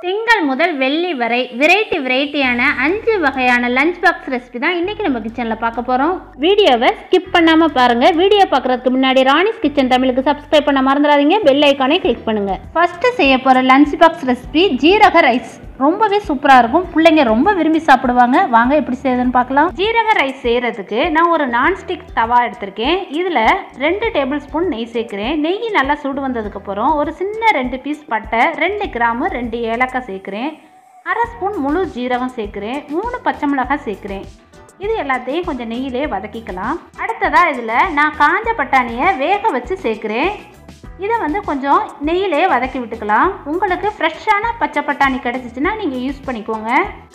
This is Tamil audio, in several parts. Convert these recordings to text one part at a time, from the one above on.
திங்கள் முதல் வெள்ளி வரை வெரைட்டி வெரைட்டியான அஞ்சு வகையான லஞ்ச் பாக்ஸ் ரெசிபி தான் இன்றைக்கி நம்ம கிச்சனில் பார்க்க போகிறோம் வீடியோவை ஸ்கிப் பண்ணாமல் பாருங்கள் வீடியோ பார்க்குறதுக்கு முன்னாடி ராணிஸ் கிச்சன் தமிழுக்கு சப்ஸ்கிரைப் பண்ண மறந்துடாதீங்க பெல் ஐக்கானை கிளிக் பண்ணுங்கள் ஃபஸ்ட்டு செய்ய போகிற லஞ்ச் பாக்ஸ் ரெசிபி ஜீரக ரைஸ் ரொம்பவே சூப்பராக இருக்கும் பிள்ளைங்க ரொம்ப விரும்பி சாப்பிடுவாங்க வாங்க எப்படி செய்யுதுன்னு பார்க்கலாம் ஜீரக ரைஸ் செய்கிறதுக்கு நான் ஒரு நான்ஸ்டிக் தவா எடுத்திருக்கேன் இதில் ரெண்டு டேபிள் ஸ்பூன் நெய் சேர்க்குறேன் நெய் நல்லா சூடு வந்ததுக்கப்புறம் ஒரு சின்ன ரெண்டு பீஸ் பட்டை ரெண்டு கிராமு ரெண்டு ஏலக்காய் சேர்க்குறேன் அரை ஸ்பூன் முழு ஜீரகம் சேர்க்குறேன் மூணு பச்சை மிளகாய் சேர்க்குறேன் இது எல்லாத்தையும் கொஞ்சம் நெய்யிலே வதக்கிக்கலாம் அடுத்ததாக இதில் நான் காஞ்ச பட்டாணியை வேக வச்சு சேர்க்குறேன் இதை வந்து கொஞ்சம் நெய்யிலே வதக்கி விட்டுக்கலாம் உங்களுக்கு ஃப்ரெஷ்ஷான பச்சை பட்டாணி கிடச்சிச்சின்னா நீங்கள் யூஸ் பண்ணிக்கோங்க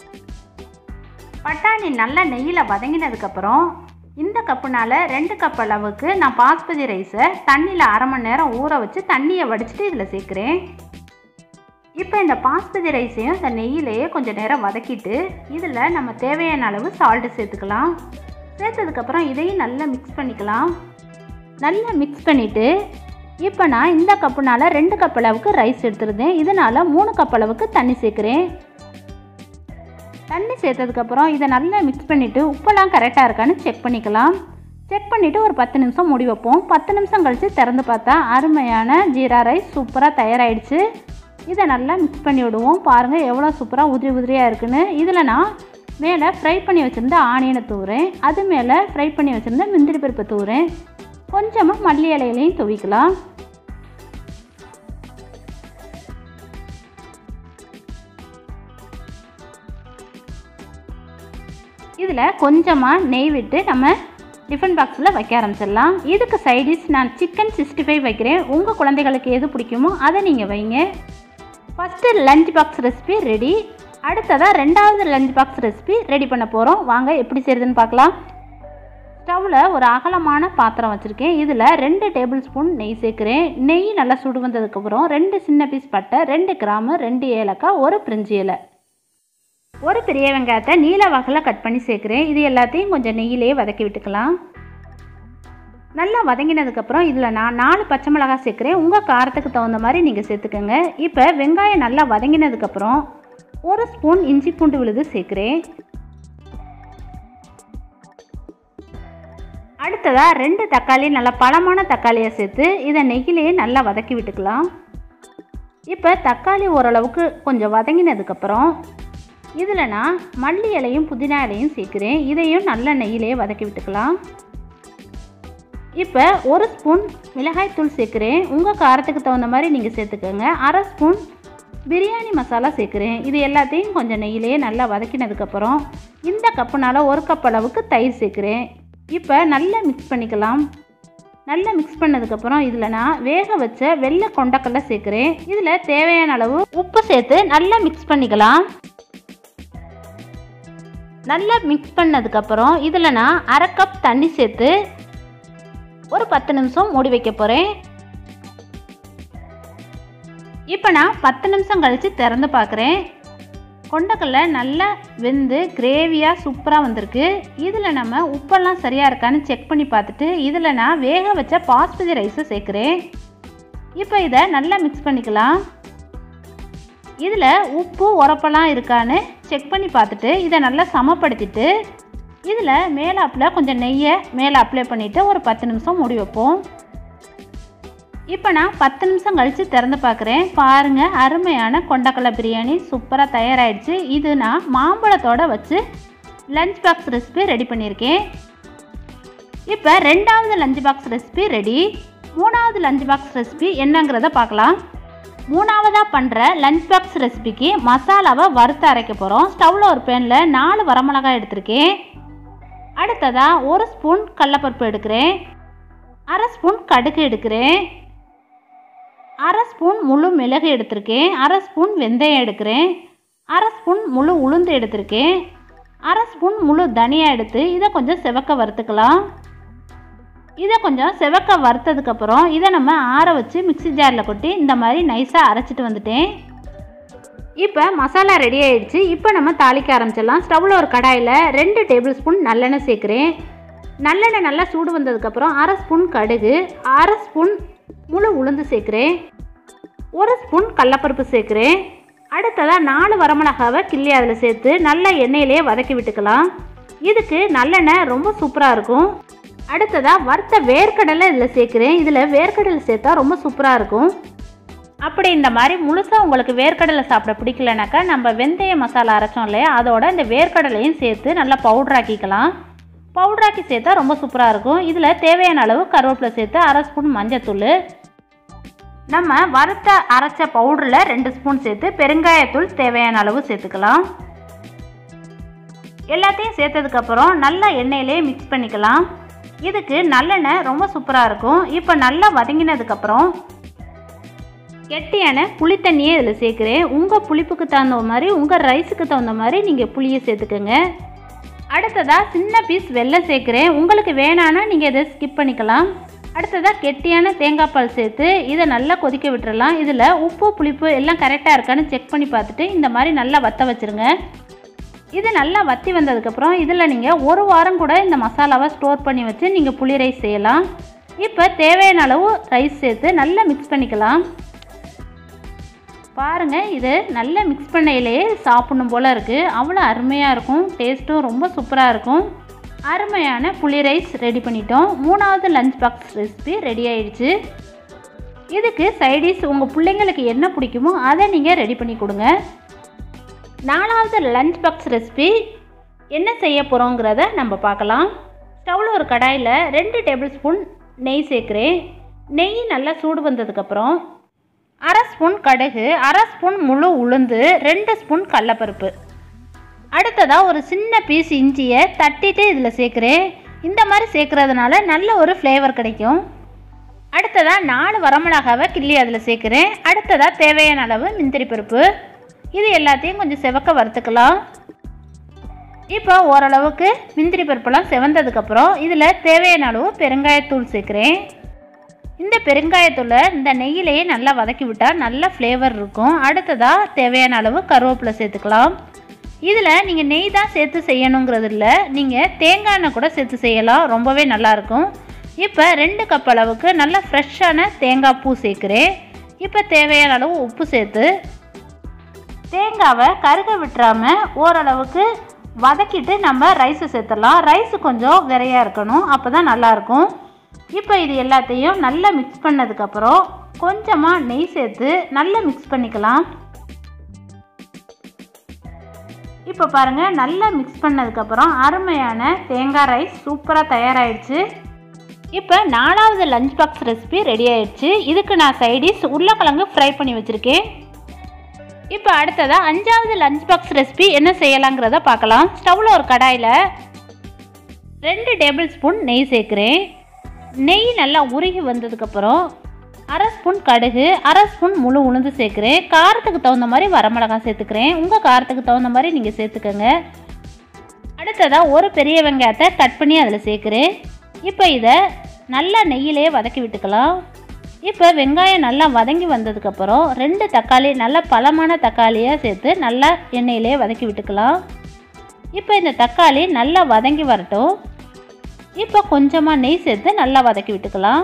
பட்டாணி நல்லா நெய்யில் வதங்கினதுக்கப்புறம் இந்த கப்புனால் ரெண்டு கப் அளவுக்கு நான் பாஸ்மதி ரைஸை தண்ணியில் அரை மணி நேரம் ஊற வச்சு தண்ணியை வடிச்சிட்டு இதில் சேர்க்குறேன் இப்போ இந்த பாஸ்மதி ரைஸையும் இந்த நெய்யிலேயே கொஞ்சம் நேரம் வதக்கிட்டு இதில் நம்ம தேவையான அளவு சால்ட்டு சேர்த்துக்கலாம் சேர்த்ததுக்கப்புறம் இதையும் நல்லா மிக்ஸ் பண்ணிக்கலாம் நல்லா மிக்ஸ் பண்ணிவிட்டு இப்போ நான் இந்த கப்புனால் ரெண்டு கப் அளவுக்கு ரைஸ் எடுத்துருந்தேன் இதனால் மூணு கப் அளவுக்கு தண்ணி சேர்க்குறேன் தண்ணி சேர்த்ததுக்கப்புறம் இதை நல்லா மிக்ஸ் பண்ணிவிட்டு உப்பெல்லாம் கரெக்டாக இருக்கான்னு செக் பண்ணிக்கலாம் செக் பண்ணிவிட்டு ஒரு பத்து நிமிஷம் மூடி வைப்போம் பத்து நிமிஷம் கழித்து திறந்து பார்த்தா அருமையான ஜீரா ரைஸ் சூப்பராக தயாராகிடுச்சு இதை நல்லா மிக்ஸ் பண்ணி விடுவோம் பாருங்கள் எவ்வளோ சூப்பராக உதிரி உதிரியாக இருக்குன்னு இதில் நான் மேலே ஃப்ரை பண்ணி வச்சுருந்த ஆனியனை தூவுறேன் அது மேலே ஃப்ரை பண்ணி வச்சுருந்த முந்திரி பருப்பை தூவுறேன் கொஞ்சமாக மல்லி இலையிலையும் துவிக்கலாம் இதில் கொஞ்சமாக நெய் விட்டு நம்ம டிஃபன் பாக்ஸில் வைக்க ஆரம்பிச்சிடலாம் இதுக்கு சைடிஷ் நான் சிக்கன் சிக்ஸ்டி ஃபைவ் வைக்கிறேன் உங்கள் குழந்தைகளுக்கு எது பிடிக்குமோ அதை நீங்கள் வைங்க first lunch box recipe ready அடுத்ததாக ரெண்டாவது லஞ்ச் பாக்ஸ் ரெசிபி ரெடி பண்ண போகிறோம் வாங்க எப்படி செய்யுதுன்னு பார்க்கலாம் ஸ்டவ்வில் ஒரு அகலமான பாத்திரம் வச்சுருக்கேன் இதில் ரெண்டு டேபிள் ஸ்பூன் நெய் சேர்க்குறேன் நெய் நல்லா சுடு வந்ததுக்கப்புறம் ரெண்டு சின்ன பீஸ் பட்டை ரெண்டு கிராமு ரெண்டு ஏலக்காய் ஒரு பிரிஞ்சி இலை ஒரு பெரிய வெங்காயத்தை நீல வகையில் கட் பண்ணி சேர்க்குறேன் இது எல்லாத்தையும் கொஞ்சம் நெய்யிலே வதக்கி விட்டுக்கலாம் நல்லா வதங்கினதுக்கப்புறம் இதில் நான் நாலு பச்சை மிளகாய் சேர்க்குறேன் உங்கள் காரத்துக்கு தகுந்த மாதிரி நீங்கள் சேர்த்துக்கோங்க இப்போ வெங்காயம் நல்லா வதங்கினதுக்கப்புறம் ஒரு ஸ்பூன் இஞ்சி பூண்டு விழுது சேர்க்குறேன் அடுத்ததாக ரெண்டு தக்காளி நல்லா பழமான தக்காளியை சேர்த்து இதை நெய்யிலேயே நல்லா வதக்கி விட்டுக்கலாம் இப்போ தக்காளி ஓரளவுக்கு கொஞ்சம் வதங்கினதுக்கப்புறம் இதில் நான் மல்லி இலையும் புதினா இலையும் சேர்க்குறேன் இதையும் நல்ல நெய்யிலேயே வதக்கி விட்டுக்கலாம் இப்போ ஒரு ஸ்பூன் மிளகாய் தூள் சேர்க்குறேன் உங்கள் காரத்துக்கு தகுந்த மாதிரி நீங்கள் சேர்த்துக்கோங்க அரை ஸ்பூன் பிரியாணி மசாலா சேர்க்குறேன் இது எல்லாத்தையும் கொஞ்சம் நெய்யிலேயே நல்லா வதக்கினதுக்கப்புறம் இந்த கப்புனால் ஒரு கப் அளவுக்கு தயிர் சேர்க்குறேன் இப்போ நல்லா மிக்ஸ் பண்ணிக்கலாம் நல்லா மிக்ஸ் பண்ணதுக்கப்புறம் இதில் நான் வேக வச்ச வெள்ளை கொண்டக்கடலை சேர்க்குறேன் இதில் தேவையான அளவு உப்பு சேர்த்து நல்லா மிக்ஸ் பண்ணிக்கலாம் நல்லா மிக்ஸ் பண்ணதுக்கப்புறம் இதில் நான் அரை கப் தண்ணி சேர்த்து ஒரு பத்து நிமிஷம் மூடி வைக்க போகிறேன் இப்போ நான் பத்து நிமிஷம் கழித்து திறந்து பார்க்குறேன் கொண்டக்கடலை நல்லா வெந்து கிரேவியாக சூப்பராக வந்திருக்கு இதில் நம்ம உப்பெல்லாம் சரியாக இருக்கான்னு செக் பண்ணி பார்த்துட்டு இதில் நான் வேக வச்ச பாஸ்மதி ரைஸை சேர்க்குறேன் இப்போ இதை நல்லா மிக்ஸ் பண்ணிக்கலாம் இதில் உப்பு உரப்பெல்லாம் இருக்கான்னு செக் பண்ணி பார்த்துட்டு இதை நல்லா சமப்படுத்திட்டு இதில் மேலாப்பில் கொஞ்சம் நெய்யை மேலே அப்ளை பண்ணிவிட்டு ஒரு பத்து நிமிஷம் மூடி வைப்போம் இப்போ நான் பத்து நிமிஷம் கழித்து திறந்து பார்க்குறேன் பாருங்கள் அருமையான கொண்டக்கடலை பிரியாணி சூப்பராக தயாராகிடுச்சு இது நான் மாம்பழத்தோடு வச்சு லஞ்ச் பாக்ஸ் ரெசிபி ரெடி பண்ணியிருக்கேன் இப்போ ரெண்டாவது லஞ்ச் பாக்ஸ் ரெசிபி ரெடி மூணாவது லஞ்ச் பாக்ஸ் ரெசிபி என்னங்கிறத பார்க்கலாம் மூணாவதாக பண்ணுற லஞ்ச் பாக்ஸ் ரெசிபிக்கு மசாலாவை வறுத்து அரைக்க போகிறோம் ஸ்டவ்வில் ஒரு பேனில் நாலு வரமிளகாய் எடுத்திருக்கேன் அடுத்ததாக ஒரு ஸ்பூன் கடலப்பருப்பு எடுக்கிறேன் அரை ஸ்பூன் கடுகு எடுக்கிறேன் அரை ஸ்பூன் முழு மிளகு எடுத்திருக்கேன் அரை ஸ்பூன் வெந்தயம் எடுக்கிறேன் அரை ஸ்பூன் முழு உளுந்து எடுத்திருக்கேன் அரை ஸ்பூன் முழு தனியாக எடுத்து இதை கொஞ்சம் செவக்க வறுத்துக்கலாம் இதை கொஞ்சம் செவக்க வறுத்ததுக்கப்புறம் இதை நம்ம ஆற வச்சு மிக்சி ஜாரில் கொட்டி இந்த மாதிரி நைஸாக அரைச்சிட்டு வந்துட்டேன் இப்போ மசாலா ரெடி ஆயிடுச்சு இப்போ நம்ம தாளிக்க ஆரம்பிச்சிடலாம் ஸ்டவ்வில் ஒரு கடாயில் ரெண்டு டேபிள் ஸ்பூன் நல்லெண்ணெய் சேர்க்குறேன் நல்லெண்ணெய் நல்லா சூடு வந்ததுக்கப்புறம் அரை ஸ்பூன் கடுகு அரை ஸ்பூன் முழு உளுந்து சேர்க்குறேன் ஒரு ஸ்பூன் கடலப்பருப்பு சேர்க்குறேன் அடுத்ததாக நாலு வரமிளகாவை கிள்ளி அதில் சேர்த்து நல்லா எண்ணெயிலே வதக்கி விட்டுக்கலாம் இதுக்கு நல்லெண்ணெய் ரொம்ப சூப்பராக இருக்கும் அடுத்ததாக வறுத்த வேர்க்கடலை இதில் சேர்க்குறேன் இதில் வேர்க்கடலை சேர்த்தா ரொம்ப சூப்பராக இருக்கும் அப்படி இந்த மாதிரி முழுசாக உங்களுக்கு வேர்க்கடலை சாப்பிட பிடிக்கலனாக்கா நம்ம வெந்தய மசாலா அரைச்சோம் இல்லையா அதோட இந்த வேர்க்கடலையும் சேர்த்து நல்லா பவுட்ராக்கிக்கலாம் பவுட்ராக்கி சேர்த்தா ரொம்ப சூப்பராக இருக்கும் இதில் தேவையான அளவு கருவேப்பிலை சேர்த்து அரை ஸ்பூன் மஞ்சத்தூள் நம்ம வறுத்த அரைச்ச பவுடரில் ரெண்டு ஸ்பூன் சேர்த்து பெருங்காயத்தூள் தேவையான அளவு சேர்த்துக்கலாம் எல்லாத்தையும் சேர்த்ததுக்கப்புறம் நல்லா எண்ணெயிலே மிக்ஸ் பண்ணிக்கலாம் இதுக்கு நல்லெண்ணெய் ரொம்ப சூப்பராக இருக்கும் இப்போ நல்லா வதங்கினதுக்கப்புறம் கெட்டியான புளித்தண்ணியே இதில் சேர்க்குறேன் உங்கள் புளிப்புக்கு தகுந்த மாதிரி உங்கள் ரைஸுக்கு தகுந்த மாதிரி நீங்கள் புளியை சேர்த்துக்கோங்க அடுத்ததாக சின்ன பீஸ் வெல்லம் சேர்க்குறேன் உங்களுக்கு வேணான்னா நீங்கள் இதை ஸ்கிப் பண்ணிக்கலாம் அடுத்ததாக கெட்டியான தேங்காய் பால் சேர்த்து இதை நல்லா கொதிக்க விட்டுறலாம் இதில் உப்பு புளிப்பு எல்லாம் கரெக்டாக இருக்கான்னு செக் பண்ணி பார்த்துட்டு இந்த மாதிரி நல்லா வத்த வச்சுருங்க இது நல்லா வத்தி வந்ததுக்கப்புறம் இதில் நீங்கள் ஒரு வாரம் கூட இந்த மசாலாவை ஸ்டோர் பண்ணி வச்சு நீங்கள் புளி ரைஸ் செய்யலாம் இப்போ தேவையான அளவு ரைஸ் சேர்த்து நல்லா மிக்ஸ் பண்ணிக்கலாம் பாருங்கள் இது நல்லா மிக்ஸ் பண்ணையிலேயே சாப்பிடணும் போல் இருக்குது அவ்வளோ அருமையாக இருக்கும் டேஸ்ட்டும் ரொம்ப சூப்பராக இருக்கும் அருமையான புளி ரைஸ் ரெடி பண்ணிட்டோம் மூணாவது லஞ்ச் பாக்ஸ் ரெசிபி ரெடி ஆயிடுச்சு இதுக்கு சைடிஷ் உங்கள் பிள்ளைங்களுக்கு என்ன பிடிக்குமோ அதை நீங்கள் ரெடி பண்ணி கொடுங்க நாலாவது லஞ்ச் பாக்ஸ் ரெசிபி என்ன செய்ய போகிறோங்கிறத நம்ம பார்க்கலாம் ஸ்டவ்வில் ஒரு கடாயில் ரெண்டு டேபிள் ஸ்பூன் நெய் சேர்க்குறேன் நெய் நல்லா சூடு வந்ததுக்கப்புறம் அரை ஸ்பூன் கடுகு அரை ஸ்பூன் முழு உளுந்து ரெண்டு ஸ்பூன் கடலப்பருப்பு அடுத்ததாக ஒரு சின்ன பீஸ் இஞ்சியை தட்டிட்டு இதில் சேர்க்குறேன் இந்த மாதிரி சேர்க்குறதுனால நல்ல ஒரு ஃப்ளேவர் கிடைக்கும் அடுத்ததாக நாலு வரமிளகாவை கிள்ளி அதில் சேர்க்குறேன் அடுத்ததாக தேவையான அளவு முந்திரி பருப்பு இது எல்லாத்தையும் கொஞ்சம் செவக்க வறுத்துக்கலாம் இப்போ ஓரளவுக்கு முந்திரி பருப்பெல்லாம் செவந்ததுக்கப்புறம் இதில் தேவையான அளவு பெருங்காயத்தூள் சேர்க்குறேன் இந்த பெருங்காயத்தூளை இந்த நெய்யிலேயே நல்லா வதக்கி விட்டால் நல்ல ஃப்ளேவர் இருக்கும் அடுத்ததாக தேவையான அளவு கருவேப்பிலை சேர்த்துக்கலாம் இதில் நீங்கள் நெய் தான் சேர்த்து செய்யணுங்கிறது இல்லை நீங்கள் தேங்காய் எண்ணெய் கூட சேர்த்து செய்யலாம் ரொம்பவே நல்லாயிருக்கும் இப்போ ரெண்டு கப் அளவுக்கு நல்ல ஃப்ரெஷ்ஷான தேங்காய் பூ சேர்க்குறேன் இப்போ தேவையான அளவு உப்பு சேர்த்து தேங்காவை கருக விட்டுறாமல் ஓரளவுக்கு வதக்கிட்டு நம்ம ரைஸை சேர்த்துடலாம் ரைஸு கொஞ்சம் விரையாக இருக்கணும் அப்போ தான் நல்லாயிருக்கும் இப்போ இது எல்லாத்தையும் நல்லா மிக்ஸ் பண்ணதுக்கப்புறம் கொஞ்சமாக நெய் சேர்த்து நல்லா மிக்ஸ் பண்ணிக்கலாம் இப்போ பாருங்கள் நல்லா மிக்ஸ் பண்ணதுக்கப்புறம் அருமையான தேங்காய் ரைஸ் சூப்பராக தயாராகிடுச்சு இப்போ நாலாவது லஞ்ச் பாக்ஸ் ரெசிபி ரெடி ஆயிடுச்சு இதுக்கு நான் சைடிஷ் உருளைக்கிழங்கு ஃப்ரை பண்ணி வச்சுருக்கேன் இப்போ அடுத்ததாக அஞ்சாவது லஞ்ச் பாக்ஸ் ரெசிபி என்ன செய்யலாங்கிறத பார்க்கலாம் ஸ்டவ்வில் ஒரு கடாயில் ரெண்டு டேபிள் ஸ்பூன் நெய் சேர்க்குறேன் நெய் நல்லா உருகி வந்ததுக்கப்புறம் அரை ஸ்பூன் கடுகு அரை ஸ்பூன் முழு உளுந்து சேர்க்குறேன் காரத்துக்கு தகுந்த மாதிரி வரமிளகாய் சேர்த்துக்கிறேன் உங்கள் காரத்துக்கு தகுந்த மாதிரி நீங்கள் சேர்த்துக்கோங்க அடுத்ததாக ஒரு பெரிய வெங்காயத்தை கட் பண்ணி அதில் சேர்க்குறேன் இப்போ இதை நல்லா நெய்யிலே வதக்கி விட்டுக்கலாம் இப்போ வெங்காயம் நல்லா வதங்கி வந்ததுக்கப்புறம் ரெண்டு தக்காளி நல்ல பழமான தக்காளியை சேர்த்து நல்லா எண்ணெயிலே வதக்கி விட்டுக்கலாம் இப்போ இந்த தக்காளி நல்லா வதங்கி வரட்டும் இப்போ கொஞ்சமாக நெய் சேர்த்து நல்லா வதக்கி விட்டுக்கலாம்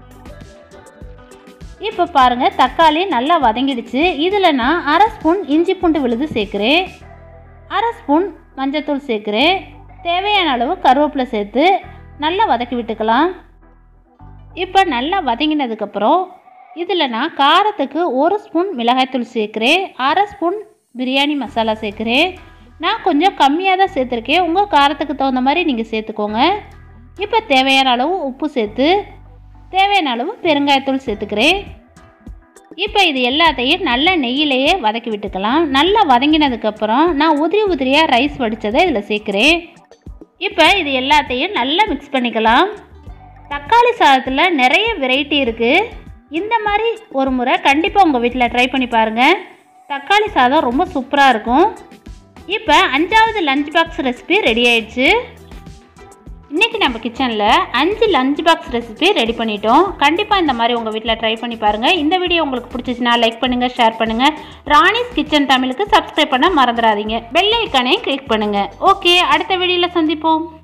இப்போ பாருங்கள் தக்காளி நல்லா வதங்கிடுச்சு இதில் நான் அரை ஸ்பூன் இஞ்சி பூண்டு விழுது சேர்க்குறேன் அரை ஸ்பூன் மஞ்சத்தூள் சேர்க்குறேன் தேவையான அளவு கருவேப்பிலை சேர்த்து நல்லா வதக்கி விட்டுக்கலாம் இப்போ நல்லா வதங்கினதுக்கப்புறம் இதில் நான் காரத்துக்கு ஒரு ஸ்பூன் மிளகாய்த்தூள் சேர்க்குறேன் அரை ஸ்பூன் பிரியாணி மசாலா சேர்க்குறேன் நான் கொஞ்சம் கம்மியாக தான் சேர்த்துருக்கேன் உங்கள் காரத்துக்கு தகுந்த மாதிரி நீங்கள் சேர்த்துக்கோங்க இப்போ தேவையான அளவு உப்பு சேர்த்து தேவையான அளவு பெருங்காயத்தூள் சேர்த்துக்கிறேன் இப்போ இது எல்லாத்தையும் நல்லா நெய்யிலேயே வதக்கி விட்டுக்கலாம் நல்லா வதங்கினதுக்கப்புறம் நான் உதிரி உதிரியாக ரைஸ் வடித்ததை இதில் சேர்க்குறேன் இப்போ இது எல்லாத்தையும் நல்லா மிக்ஸ் பண்ணிக்கலாம் தக்காளி சாதத்தில் நிறைய வெரைட்டி இருக்குது இந்த மாதிரி ஒரு முறை கண்டிப்பாக உங்கள் வீட்டில் ட்ரை பண்ணி பாருங்கள் தக்காளி சாதம் ரொம்ப சூப்பராக இருக்கும் இப்போ அஞ்சாவது லஞ்ச் பாக்ஸ் ரெசிபி ரெடி ஆயிடுச்சு இன்றைக்கி நம்ம கிச்சனில் அஞ்சு லஞ்ச் பாக்ஸ் ரெசிபி ரெடி பண்ணிட்டோம் கண்டிப்பாக இந்த மாதிரி உங்கள் வீட்டில் ட்ரை பண்ணி பாருங்கள் இந்த வீடியோ உங்களுக்கு பிடிச்சிச்சுன்னா லைக் பண்ணுங்கள் ஷேர் பண்ணுங்கள் ராணிஸ் கிச்சன் தமிழுக்கு சப்ஸ்கிரைப் பண்ண மறந்துடாதீங்க பெல் ஐக்கானே கிளிக் பண்ணுங்கள் ஓகே அடுத்த வீடியோவில் சந்திப்போம்